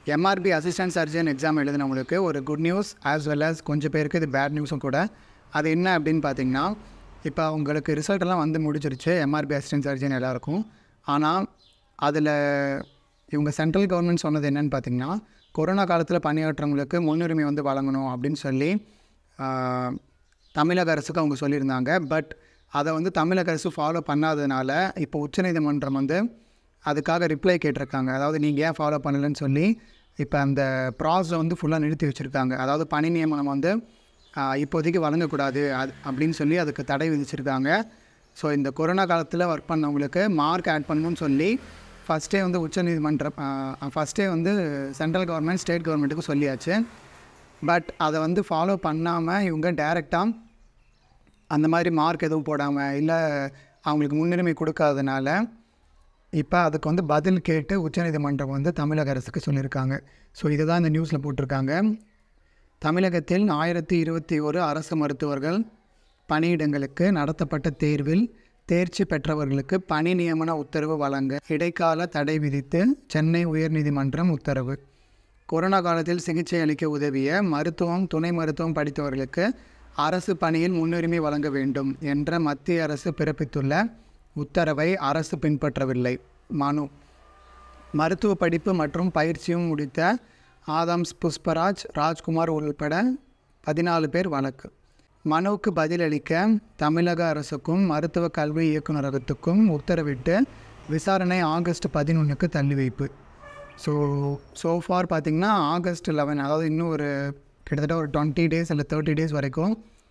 MRP assistant surgeon exam எழுதினவங்களுக்கு ஒரு good news as well as கொஞ்சம் பேருக்கு இது பேட் நியூஸும் கூட அது என்ன அப்படின்னு பார்த்தீங்கன்னா இப்போ உங்களுக்கு ரிசல்ட் எல்லாம் வந்து முடிச்சிருச்சு எம்ஆர்பி அசிஸ்டன்ட் சர்ஜன் எல்லாருக்கும் ஆனால் அதில் இவங்க சென்ட்ரல் கவர்மெண்ட் சொன்னது என்னன்னு பார்த்தீங்கன்னா கொரோனா காலத்தில் பணியாற்றவங்களுக்கு முன்னுரிமை வந்து வழங்கணும் அப்படின்னு சொல்லி ஆஹ், தமிழக அரசுக்கு அவங்க சொல்லியிருந்தாங்க பட் அதை வந்து தமிழக அரசு ஃபாலோ பண்ணாததுனால இப்போ உச்சநீதிமன்றம் வந்து அதுக்காக ரிப்ளை கேட்டிருக்காங்க அதாவது நீங்கள் ஏன் ஃபாலோ பண்ணலன்னு சொல்லி இப்போ அந்த ப்ராசஸை வந்து ஃபுல்லாக நிறுத்தி வச்சுருக்காங்க அதாவது பணி நியமனம் வந்து ஆஹ், இப்போதைக்கு வழங்கக்கூடாது அது அப்படின்னு சொல்லி அதுக்கு தடை விதிச்சிருக்காங்க ஸோ இந்த கொரோனா காலத்தில் ஒர்க் பண்ணவங்களுக்கு மார்க் ஆட் பண்ணணும்னு சொல்லி ஃபஸ்ட்டே வந்து உச்சநீதிமன்றம் ஃபஸ்ட்டே வந்து சென்ட்ரல் கவர்மெண்ட் ஸ்டேட் கவர்மெண்ட்டுக்கு சொல்லியாச்சு பட் அதை வந்து ஃபாலோ பண்ணாமல் இவங்க டைரெக்டாக அந்த மாதிரி மார்க் எதுவும் போடாமல் இல்லை அவங்களுக்கு முன்னுரிமை கொடுக்காதனால இப்போ அதுக்கு வந்து பதில் கேட்டு உச்சநீதிமன்றம் வந்து தமிழக அரசுக்கு சொல்லியிருக்காங்க ஸோ இதுதான் இந்த நியூஸில் போட்டிருக்காங்க தமிழகத்தில் ஆயிரத்தி இருபத்தி ஒரு அரசு மருத்துவர்கள் பணியிடங்களுக்கு நடத்தப்பட்ட தேர்வில் தேர்ச்சி பெற்றவர்களுக்கு பணி நியமன உத்தரவு வழங்க இடைக்கால தடை விதித்து சென்னை உயர்நீதிமன்றம் உத்தரவு கொரோனா காலத்தில் சிகிச்சை அளிக்க உதவிய மருத்துவம் துணை மருத்துவம் படித்தவர்களுக்கு அரசு பணியில் முன்னுரிமை வழங்க வேண்டும் என்ற மத்திய அரசு பிறப்பித்துள்ள உத்தரவை அரசு பின்பற்றவில்லை மனு மருத்துவ படிப்பு மற்றும் பயிற்சியும் முடித்த ஆதம்ஸ் புஷ்பராஜ் ராஜ்குமார் உள்பட பதினாலு பேர் வழக்கு மனுவுக்கு பதிலளிக்க தமிழக அரசுக்கும் மருத்துவ கல்வி இயக்குநரகத்துக்கும் உத்தரவிட்டு விசாரணை ஆகஸ்ட் பதினொன்றுக்கு தள்ளி வைப்பு ஸோ ஸோ ஃபார் பார்த்திங்கன்னா ஆகஸ்ட் லெவன் அதாவது இன்னும் ஒரு கிட்டத்தட்ட ஒரு டுவெண்ட்டி டேஸ் இல்லை தேர்ட்டி டேஸ் வரைக்கும்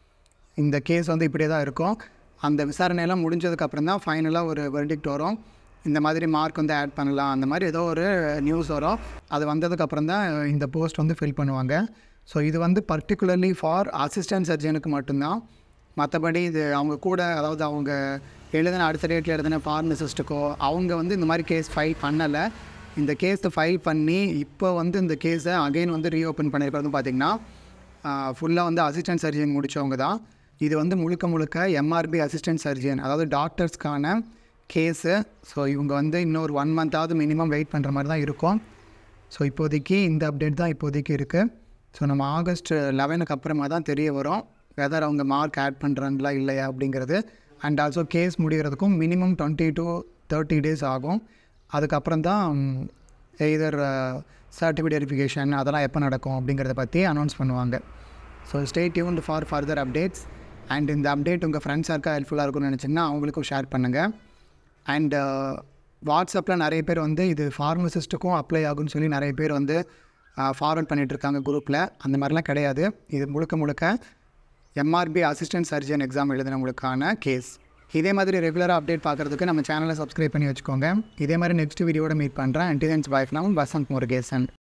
இந்த கேஸ் வந்து இப்படியே தான் இருக்கும் அந்த விசாரணையெல்லாம் முடிஞ்சதுக்கப்புறம் தான் ஃபைனலாக ஒரு வெர்டிக்ட் வரும் இந்த மாதிரி மார்க் வந்து ஆட் பண்ணலாம் அந்த மாதிரி ஏதோ ஒரு நியூஸ் வரும் அது வந்ததுக்கப்புறம் தான் இந்த போஸ்ட் வந்து ஃபில் பண்ணுவாங்க ஸோ இது வந்து பர்டிகுலர்லி ஃபார் அசிஸ்டன்ட் சர்ஜனுக்கு மட்டும்தான் மற்றபடி இது அவங்க கூட அதாவது அவங்க எழுதின அடுத்த டேட்டில் எழுதின ஃபார்மசிஸ்ட்டுக்கோ அவங்க வந்து இந்த மாதிரி கேஸ் ஃபைல் பண்ணலை இந்த கேஸை ஃபைல் பண்ணி இப்போ வந்து இந்த கேஸை அகைன் வந்து ரீஓப்பன் பண்ணியிருக்கிறது பார்த்திங்கன்னா ஃபுல்லாக வந்து அசிஸ்டன்ட் சர்ஜன் முடித்தவங்க தான் இது வந்து முழுக்க முழுக்க எம்ஆர்பி அசிஸ்டன்ட் சர்ஜன் அதாவது டாக்டர்ஸ்க்கான கேஸு ஸோ இவங்க வந்து இன்னொரு ஒன் மந்த்தாவது மினிமம் வெயிட் பண்ணுற மாதிரி தான் இருக்கும் ஸோ இப்போதைக்கு இந்த அப்டேட் தான் இப்போதைக்கு இருக்குது ஸோ நம்ம ஆகஸ்ட் லெவனுக்கு அப்புறமா தான் தெரிய வரும் வெதர் அவங்க மார்க் ஆட் பண்ணுறாங்களா இல்லையா அப்படிங்கிறது அண்ட் ஆல்சோ கேஸ் முடிகிறதுக்கும் minimum twenty to thirty days ஆகும் அதுக்கப்புறம் தான் எய்தர் சர்டிஃபிகேட் வெரிஃபிகேஷன் அதெல்லாம் எப்போ நடக்கும் அப்படிங்கிறத பற்றி அனௌன்ஸ் பண்ணுவாங்க so stay tuned for further updates and இந்த அப்டேட் உங்கள் ஃப்ரெண்ட்ஸ் யாருக்கா ஹெல்ப்ஃபுல்லாக இருக்கும்னு நினச்சிங்கன்னா அவங்களுக்கும் ஷேர் பண்ணுங்கள் அண்ட் வாட்ஸ்அப்பில் நிறைய பேர் வந்து இது ஃபார்மசிஸ்ட்டுக்கும் அப்ளை ஆகும்னு சொல்லி நிறைய பேர் வந்து ஃபார்வர்ட் பண்ணிகிட்டு இருக்காங்க குரூப்பில் அந்த மாதிரிலாம் கிடையாது இது முழுக்க முழுக்க எம்ஆர்பி அசிஸ்டன்ட் சர்ஜன் எக்ஸாம் எழுதினவங்களுக்கான கேஸ் இதே மாதிரி ரெகுலராக அப்டேட் பார்க்குறதுக்கு நம்ம சேனலை சப்ஸ்கிரைப் பண்ணி வச்சுக்கோங்க இதே மாதிரி நெக்ஸ்ட் வீடியோட மீட் பண்ணுறேன் அண்டிதன்ஸ் பாய் ஃப்ரம் வசந்த் முருகேசன்